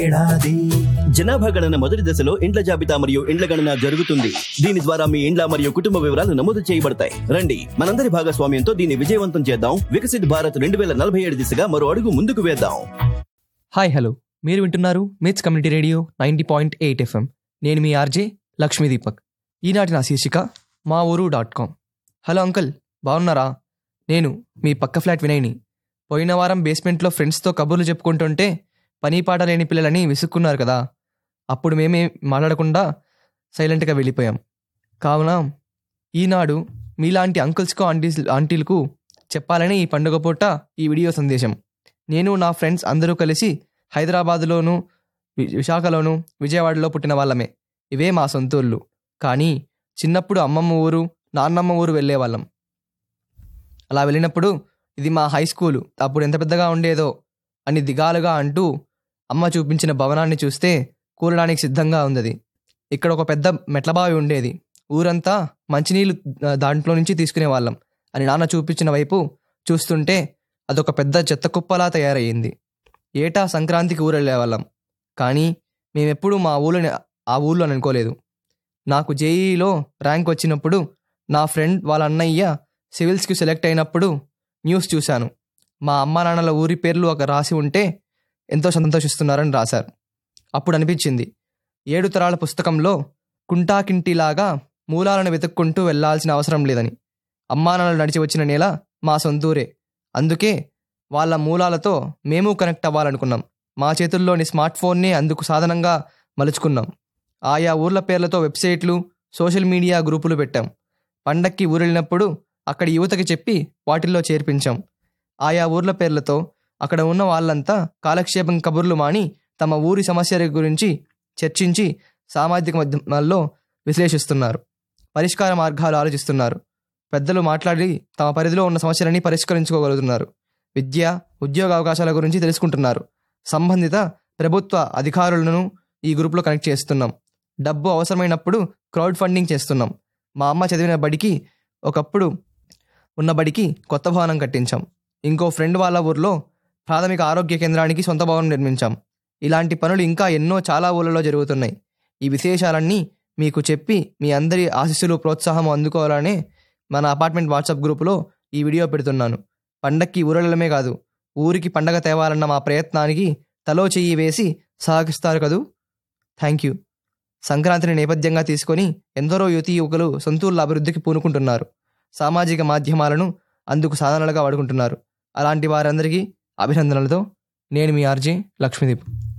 ఏడాది జనాభా గణన మొదటి దశలో ఇండ్ల జాబితా మరియు ఇండ్ల గణన జరుగుతుంది దీని ద్వారా మీ ఇండ్ల మరియు కుటుంబ వివరాలు నమోదు చేయబడతాయి రండి మనందరి భాగస్వామ్యంతో దీన్ని విజయవంతం చేద్దాం వికసిత్ భారత్ రెండు వేల నలభై ఏడు దిశగా మరో అడుగు ముందుకు వేద్దాం హాయ్ హలో మీరు వింటున్నారు MITS community radio ninety point eight FM నేను మీ ఆర్జే లక్ష్మీ దీపక్ ఈనాటి నా శీర్షిక మా ఊరు డాట్ కామ్ హలో అంకుల్ బాగున్నారా నేను మీ పక్క ఫ్లాట్ వినయ్ని పోయిన వారం బేస్మెంట్లో ఫ్రెండ్స్తో కబుర్లు చెప్పుకుంటుంటే పని పాట లేని పిల్లలని విసుక్కున్నారు కదా అప్పుడు మేమే మాట్లాడకుండా సైలెంట్గా వెళ్ళిపోయాం కావున ఈనాడు మీలాంటి అంకుల్స్కు ఆంటీస్ ఆంటీలకు చెప్పాలని ఈ పండుగ పూట ఈ వీడియో సందేశం నేను నా ఫ్రెండ్స్ అందరూ కలిసి హైదరాబాదులోను వి- విశాఖలోను విజయవాడలో పుట్టిన వాళ్ళమే ఇవే మా సొంతూళ్ళు కానీ చిన్నప్పుడు అమ్మమ్మ ఊరు నాన్నమ్మ ఊరు వెళ్ళేవాళ్ళం అలా వెళ్ళినప్పుడు ఇది మా హై స్కూలు అప్పుడు ఎంత పెద్దగా ఉండేదో అని దిగాలుగా అంటూ అమ్మ చూపించిన భవనాన్ని చూస్తే కూలడానికి సిద్ధంగా ఉంది ఇక్కడ ఒక పెద్ద మెట్లబావి ఉండేది ఊరంతా మంచినీళ్ళు ఆ, దాంట్లో నుంచి తీసుకునే వాళ్ళం అని నాన్న చూపించిన వైపు చూస్తుంటే అదొక పెద్ద చెత్త కుప్పలా తయారయ్యింది ఏటా సంక్రాంతికి ఊరు వెళ్ళేవాళ్ళం కానీ మేమెప్పుడూ మా ఊళ్ళని ఆ ఊళ్ళో అనుకోలేదు నాకు జేఈలో ర్యాంక్ వచ్చినప్పుడు నా ఫ్రెండ్ వాళ్ళ అన్నయ్య సివిల్స్కి సెలెక్ట్ అయినప్పుడు న్యూస్ చూశాను మా అమ్మా నాన్నల ఊరి పేర్లు ఒక రాసి ఉంటే ఎంతో సంతోషిస్తున్నారని రాశారు అప్పుడు అనిపించింది ఏడు తరాల పుస్తకంలో కుంటాకింటిలాగా మూలాలను వెతుక్కుంటూ వెళ్ళాల్సిన అవసరం లేదని అమ్మా నాన్నలు నడిచి వచ్చిన నేల మా సొంతూరే అందుకే వాళ్ళ మూలాలతో మేము కనెక్ట్ అవ్వాలనుకున్నాం మా చేతుల్లోని స్మార్ట్ ఫోన్నే అందుకు సాధనంగా మలుచుకున్నాం ఆయా ఊర్ల పేర్లతో వెబ్సైట్లు సోషల్ మీడియా గ్రూపులు పెట్టాం పండక్కి ఊరెళ్ళినప్పుడు అక్కడి యువతకి చెప్పి వాటిల్లో చేర్పించాం ఆయా ఊర్ల పేర్లతో అక్కడ ఉన్న వాళ్ళంతా కాలక్షేపం కబుర్లు మాని తమ ఊరి సమస్యల గురించి చర్చించి సామాజిక మాధ్యమాల్లో విశ్లేషిస్తున్నారు పరిష్కార మార్గాలు ఆలోచిస్తున్నారు పెద్దలు మాట్లాడి తమ పరిధిలో ఉన్న సమస్యలని పరిష్కరించుకోగలుగుతున్నారు విద్య ఉద్యోగ అవకాశాల గురించి తెలుసుకుంటున్నారు సంబంధిత ప్రభుత్వ అధికారులను ఈ గ్రూప్లో కనెక్ట్ చేస్తున్నాం డబ్బు అవసరమైనప్పుడు క్రౌడ్ ఫండింగ్ చేస్తున్నాం మా అమ్మ చదివిన బడికి ఒకప్పుడు ఉన్న బడికి కొత్త భవనం కట్టించాం ఇంకో ఫ్రెండ్ వాళ్ళ ఊర్లో ప్రాథమిక ఆరోగ్య కేంద్రానికి సొంత భవనం నిర్మించాం ఇలాంటి పనులు ఇంకా ఎన్నో చాలా ఊళ్ళలో జరుగుతున్నాయి ఈ విశేషాలన్నీ మీకు చెప్పి మీ అందరి ఆశీస్సులు ప్రోత్సాహం అందుకోవాలనే మన అపార్ట్మెంట్ వాట్సాప్ గ్రూపులో ఈ వీడియో పెడుతున్నాను పండక్కి ఊరలమే కాదు ఊరికి పండగ తేవాలన్న మా ప్రయత్నానికి తలో చెయ్యి వేసి సహకరిస్తారు కదూ థ్యాంక్ యూ సంక్రాంతిని నేపథ్యంగా తీసుకొని ఎందరో యువతీ యువకులు సొంతూళ్ళ అభివృద్ధికి పూనుకుంటున్నారు సామాజిక మాధ్యమాలను అందుకు సాధనాలుగా వాడుకుంటున్నారు అలాంటి వారందరికీ అభినందనలతో నేను మీ ఆర్జే లక్ష్మీదీప్